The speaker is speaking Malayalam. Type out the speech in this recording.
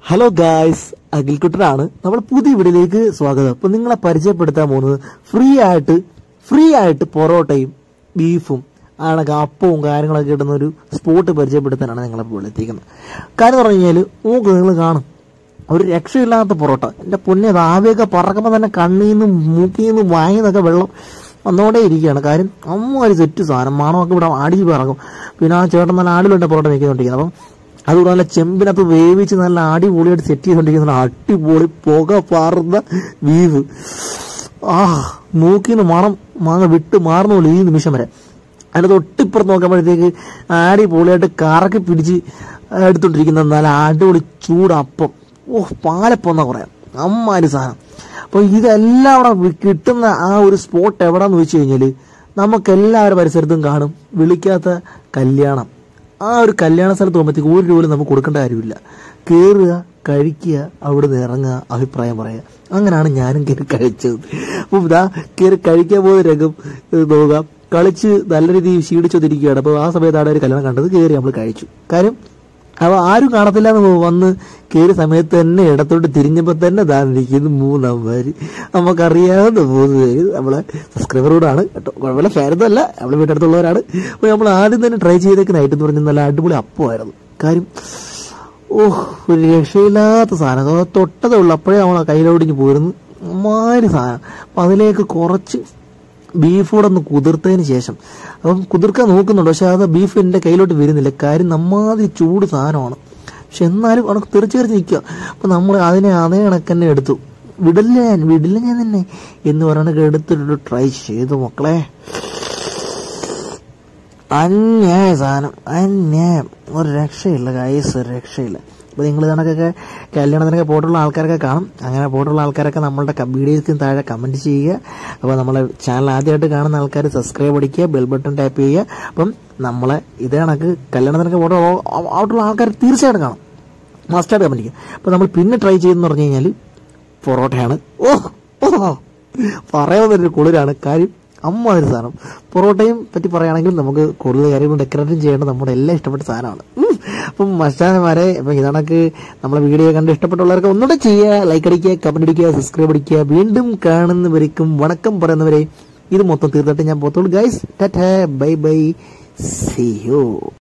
ഹലോ ഗായ്സ് അഖിൽക്കുട്ടനാണ് നമ്മൾ പുതിയ വീഡിയോയിലേക്ക് സ്വാഗതം അപ്പൊ നിങ്ങളെ പരിചയപ്പെടുത്താൻ പോകുന്നത് ഫ്രീ ആയിട്ട് ഫ്രീ ആയിട്ട് പൊറോട്ടയും ബീഫും ആണൊക്കെ അപ്പവും കാര്യങ്ങളൊക്കെ കിട്ടുന്ന ഒരു സ്പോട്ട് പരിചയപ്പെടുത്താനാണ് നിങ്ങളെ ഇപ്പോൾ എത്തിക്കുന്നത് കാര്യം എന്ന് പറഞ്ഞു കഴിഞ്ഞാൽ നോക്ക് നിങ്ങൾ കാണും ഒരു രക്ഷയില്ലാത്ത പൊറോട്ട എൻ്റെ പൊന്നെ അത് ആവിയൊക്കെ പറക്കുമ്പോൾ തന്നെ കണ്ണിൽ നിന്നും മൂക്കിൽ നിന്നും വായിൽ നിന്നൊക്കെ വെള്ളം വന്നോണ്ടേ ഇരിക്കുകയാണ് കാര്യം അമ്മ ഒരു സെറ്റ് സാധനം മണമൊക്കെ ഇവിടെ ആടി പറക്കും പിന്നെ ആ ചേട്ടൻ നല്ല ആടിലുണ്ട് പൊറോട്ട നിൽക്കുന്നുണ്ടിരിക്കുന്നത് അപ്പം അതുകൂടെ നല്ല ചെമ്പിനകത്ത് വേവിച്ച് നല്ല അടിപൊളിയായിട്ട് സെറ്റ് ചെയ്തുകൊണ്ടിരിക്കുന്ന അടിപൊളി പുക പാറുന്ന ബീഫ് ആ മൂക്കിന്ന് മണം മാങ്ങ വിട്ട് മാറുന്നുള്ളൂ ഈ നിമിഷം വരെ അതിൻ്റെ തൊട്ടിപ്പുറത്ത് നോക്കുമ്പോഴത്തേക്ക് അടിപൊളിയായിട്ട് കറക്കി പിടിച്ച് എടുത്തോണ്ടിരിക്കുന്ന നല്ല അടിപൊളി ചൂടപ്പം ഓ പാലപ്പം എന്നാ പറയാം അമ്മാരി സാധനം അപ്പോൾ ഇതെല്ലാം അവിടെ കിട്ടുന്ന ആ ഒരു സ്പോട്ട് എവിടെന്ന് വെച്ച് കഴിഞ്ഞാൽ നമുക്ക് എല്ലാവരുടെ പരിസരത്തും കാണും വിളിക്കാത്ത കല്യാണം ആ ഒരു കല്യാണ സ്ഥലത്ത് പോകുമ്പോഴത്തേക്ക് ഒരു രൂപ നമുക്ക് കൊടുക്കേണ്ട കാര്യമില്ല കയറുക കഴിക്കുക അവിടെ നിന്ന് ഇറങ്ങുക അഭിപ്രായം പറയുക അങ്ങനെയാണ് ഞാനും കയറി കഴിച്ചത് അപ്പം ഇതാ കയറി കഴിക്കാൻ പോകുന്ന രംഗം ഇത് നോക്കുക കളിച്ച് നല്ല രീതിയിൽ ക്ഷീണിച്ചൊന്നിരിക്കുകയാണ് അപ്പോൾ ആ സമയത്താണ് ഒരു കല്യാണം കണ്ടത് കയറി നമ്മൾ കഴിച്ചു കാര്യം അപ്പോൾ ആരും കാണത്തില്ല എന്ന് വന്ന് കയറിയ സമയത്ത് തന്നെ ഇടത്തോട്ട് തിരിഞ്ഞപ്പോൾ തന്നെ ദാ നിൽക്കുന്നു മൂന്നമ്മമാര് നമുക്കറിയാവുന്ന മൂന്ന് പേര് നമ്മളെ സബ്സ്ക്രൈബറോടാണ് കേട്ടോ കുഴപ്പമില്ല ഫാനൊന്നും അല്ല നമ്മളെ വീട്ടടുത്തുള്ളവരാണ് അപ്പോൾ നമ്മൾ ആദ്യം തന്നെ ട്രൈ ചെയ്തേക്കുന്ന ഐറ്റം എന്ന് പറഞ്ഞാൽ നല്ല അടിപൊളി അപ്പമായിരുന്നു കാര്യം ഓ ഒരു രക്ഷയില്ലാത്ത സാധനം അത് തൊട്ടതേ ഉള്ളൂ അപ്പോഴേ നമ്മൾ കയ്യിലോടിഞ്ഞ് പോയിരുന്നു അമ്മാതിരി സാധനം അപ്പം അതിലേക്ക് കുറച്ച് ബീഫ് കൂടെ ഒന്ന് കുതിർത്തതിന് ശേഷം അപ്പം കുതിർക്കാൻ നോക്കുന്നുണ്ട് പക്ഷെ അത് ബീഫ് എൻ്റെ കയ്യിലോട്ട് വരുന്നില്ല കാര്യം നമ്മാതിരി ചൂട് സാധനമാണ് പക്ഷെ എന്നാലും അവിടെ തെറിച്ച് തെറിച്ച് നിൽക്കുക അപ്പം നമ്മൾ അതിനെ അതേ കണക്ക് തന്നെ എടുത്തു വിടില്ല ഞാൻ വിടില്ല ഞാൻ തന്നെ എന്ന് പറഞ്ഞൊക്കെ എടുത്തിട്ട് ട്രൈ ചെയ്തു മക്കളെ അന്യായ സാധനം അന്യായം ഒരു രക്ഷയില്ല കൈസ് ഒരു രക്ഷയില്ല അപ്പോൾ നിങ്ങൾ കണക്കൊക്കെ കല്യാണത്തിനൊക്കെ പോയിട്ടുള്ള ആൾക്കാരൊക്കെ കാണും അങ്ങനെ പോയിട്ടുള്ള ആൾക്കാരൊക്കെ നമ്മളുടെ വീഡിയോയ്ക്ക് താഴെ കമൻറ്റ് ചെയ്യുക അപ്പോൾ നമ്മളെ ചാനൽ ആദ്യമായിട്ട് കാണുന്ന ആൾക്കാർ സബ്സ്ക്രൈബ് അടിക്കുക ബെൽ ബട്ടൺ ടാപ്പ് ചെയ്യുക അപ്പം നമ്മളെ ഇതേ കണക്ക് കല്യാണത്തിനൊക്കെ പോയിട്ട് ആയിട്ടുള്ള ആൾക്കാർ തീർച്ചയായിട്ടും കാണും മസ്റ്റായിട്ട് കമൻറ്റ് ചെയ്യുക അപ്പോൾ നമ്മൾ പിന്നെ ട്രൈ ചെയ്തെന്ന് പറഞ്ഞു കഴിഞ്ഞാൽ പൊറോട്ടയാണ് ഓ ഓ പറയാവുന്നൊരു കുളിരാണ് കാര്യം അമ്മ ഒരു സാധനം പൊറോട്ടയും പറ്റി പറയുകയാണെങ്കിൽ നമുക്ക് കൂടുതൽ കാര്യങ്ങൾ ഡെക്കറേറ്റും ചെയ്യേണ്ട നമ്മുടെ എല്ലാം ഇഷ്ടപ്പെട്ട സാധനമാണ് ഉം. അപ്പം മസ്റ്റാനമാരെ അപ്പം ഇതണക്ക് നമ്മളെ വീഡിയോ കണ്ട് ഇഷ്ടപ്പെട്ടുള്ളവർക്ക് ഒന്നുകൂടെ ചെയ്യുക ലൈക്ക് അടിക്കുക കമന്റ് അടിക്കുക സബ്സ്ക്രൈബ് അടിക്കുക വീണ്ടും കാണുന്നവരേക്കും വണക്കം പറയുന്നവരെ ഇത് മൊത്തം തീർത്തിട്ട് ഞാൻ പോത്തോളൂ guys tata bye bye see U